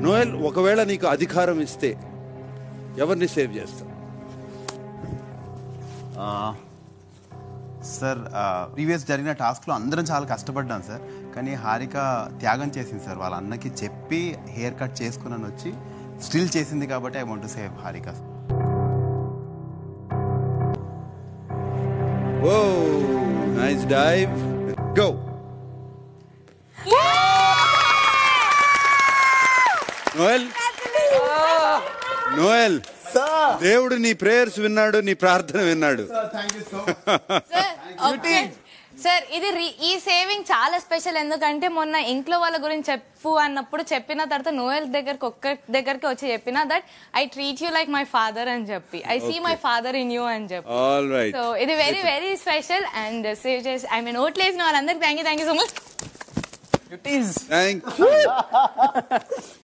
Noel ఒకవేళ నీకు అధికారం ఇస్తే ఎవరిని సేవ్ చేస్తావు సార్ ప్రీవియస్ జరిగిన టాస్క్లో అందరం చాలా కష్టపడ్డాం సార్ కానీ హారిక త్యాగం చేసింది సార్ వాళ్ళ అన్నకి చెప్పి హెయిర్ కట్ చేసుకున్నాను వచ్చి స్టిల్ చేసింది కాబట్టి I want to save Harika oh nice dive go Noel Noel దేవుడు నీ ప్రేయర్స్ విన్నాడు నీ ప్రార్థన విన్నాడు సార్ ఇది రి- ఈ సేవింగ్ చాలా స్పెషల్ ఎందుకంటే మొన్న ఇంట్లో వాళ్ళ గురించి చెప్పు అన్నప్పుడు చెప్పిన తర్వాత నోయల్ దగ్గరకు ఒక్క దగ్గరికి వచ్చి చెప్పిన that I treat you like my father అని చెప్పి I see my father in you అని చెప్పి ఆల్ రైట్ సో ఇది very very special and save చేసి ఐ మీన్ ఓట్లేసిన వాళ్ళందరికీ thank you thank you so much thank